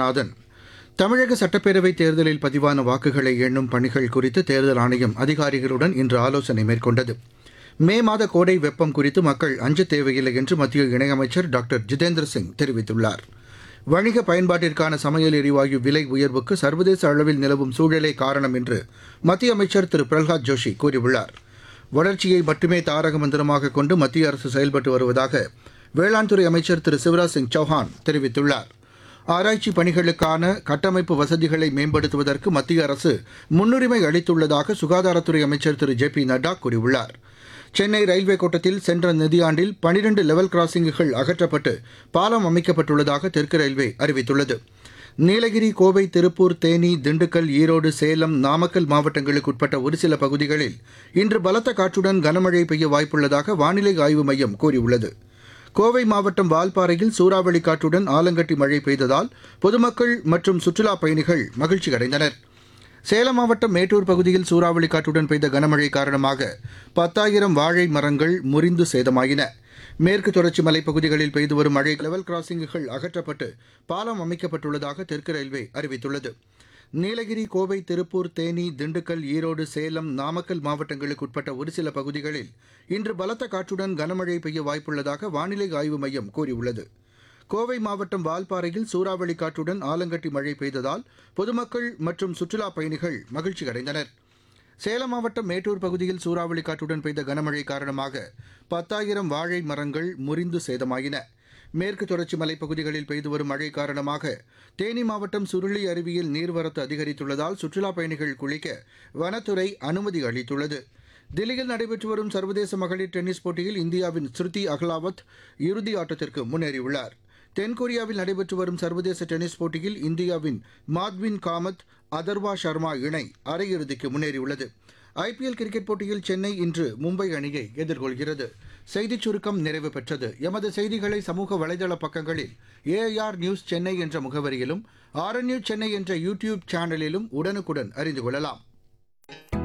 ரெங்கநாதன் தமிழக சட்டப்பேரவைத் தேர்தலில் பதிவான வாக்குகளை எண்ணும் பணிகள் குறித்து தேர்தல் ஆணையம் அதிகாரிகளுடன் இன்று ஆலோசனை மேற்கொண்டது மே மாத கோடை வெப்பம் குறித்து மக்கள் அஞ்ச தேவையில்லை என்று மத்திய இணையமைச்சர் டாக்டர் ஜிதேந்திர சிங் தெரிவித்துள்ளார் வணிக பயன்பாட்டிற்கான சமையல் எரிவாயு விலை உயர்வுக்கு சர்வதேச அளவில் நிலவும் சூழலே காரணம் என்று மத்திய அமைச்சர் திரு பிரகலாத் ஜோஷி கூறியுள்ளார் வளர்ச்சியை மட்டுமே தாரக மந்திரமாக கொண்டு மத்திய அரசு செயல்பட்டு வருவதாக வேளாண் துறை அமைச்சர் திரு சிவராஜ் சிங் சௌஹான் தெரிவித்துள்ளார் ஆராய்ச்சி பணிகளுக்கான கட்டமைப்பு வசதிகளை மேம்படுத்துவதற்கு மத்திய அரசு முன்னுரிமை அளித்துள்ளதாக சுகாதாரத்துறை அமைச்சர் திரு ஜே பி நட்டா கூறியுள்ளார் சென்னை ரயில்வே கோட்டத்தில் சென்ற நிதியாண்டில் பனிரண்டு லெவல் கிராசிங்குகள் அகற்றப்பட்டு பாலம் அமைக்கப்பட்டுள்ளதாக தெற்கு ரயில்வே அறிவித்துள்ளது நீலகிரி கோவை திருப்பூர் தேனி திண்டுக்கல் ஈரோடு சேலம் நாமக்கல் மாவட்டங்களுக்கு உட்பட்ட ஒரு சில பகுதிகளில் இன்று பலத்த காற்றுடன் கனமழை பெய்ய வாய்ப்புள்ளதாக வானிலை ஆய்வு மையம் கூறியுள்ளது கோவை மாவட்டம் வால்பாறையில் சூறாவளி காற்றுடன் ஆலங்கட்டி மழை பெய்ததால் பொதுமக்கள் மற்றும் சுற்றுலாப் பயணிகள் மகிழ்ச்சி அடைந்தனர் சேலம் மாவட்டம் மேட்டூர் பகுதியில் சூறாவளி காற்றுடன் பெய்த கனமழை காரணமாக பத்தாயிரம் வாழை மரங்கள் முறிந்து சேதமாயின மேற்கு தொடர்ச்சி மலைப்பகுதிகளில் பெய்து வரும் மழை லெவல் கிராசிங்குகள் அகற்றப்பட்டு பாலம் அமைக்கப்பட்டுள்ளதாக தெற்கு ரயில்வே அறிவித்துள்ளது நீலகிரி கோவை திருப்பூர் தேனி திண்டுக்கல் ஈரோடு சேலம் நாமக்கல் மாவட்டங்களுக்கு உட்பட்ட ஒரு சில பகுதிகளில் இன்று பலத்த காற்றுடன் கனமழை பெய்ய வாய்ப்புள்ளதாக வானிலை ஆய்வு மையம் கூறியுள்ளது கோவை மாவட்டம் வால்பாறையில் சூறாவளி காற்றுடன் ஆலங்கட்டி மழை பெய்ததால் பொதுமக்கள் மற்றும் சுற்றுலாப் பயணிகள் மகிழ்ச்சி அடைந்தனர் சேலம் மாவட்டம் மேட்டூர் பகுதியில் சூறாவளி காற்றுடன் பெய்த கனமழை காரணமாக பத்தாயிரம் வாழை மரங்கள் முறிந்து சேதமாயின மேற்கு தொடர்ச்சி மலைப்பகுதிகளில் பெய்து வரும் மழை காரணமாக தேனி மாவட்டம் சுருளி அருவியில் நீர்வரத்து அதிகரித்துள்ளதால் சுற்றுலாப் பயணிகள் குளிக்க வனத்துறை அனுமதி அளித்துள்ளது தில்லியில் நடைபெற்று வரும் சர்வதேச மகளிர் டென்னிஸ் போட்டியில் இந்தியாவின் ஸ்ருதி அகலாவத் இறுதி ஆட்டத்திற்கு முன்னேறியுள்ளார் தென்கொரியாவில் நடைபெற்று வரும் சர்வதேச டென்னிஸ் போட்டியில் இந்தியாவின் மாத்வின் காமத் அதர்வா சர்மா இணை அரையிறுதிக்கு முன்னேறியுள்ளது ஐபிஎல் கிரிக்கெட் போட்டியில் சென்னை இன்று மும்பை அணியை எதிர்கொள்கிறது செய்திச் சுருக்கம் நிறைவு பெற்றது எமது செய்திகளை சமூக வலைதள பக்கங்களில் ஏஐஆர் நியூஸ் சென்னை என்ற முகவரியிலும் ஆர்என்யூ சென்னை என்ற யூடியூப் சேனலிலும் உடனுக்குடன் அறிந்து கொள்ளலாம்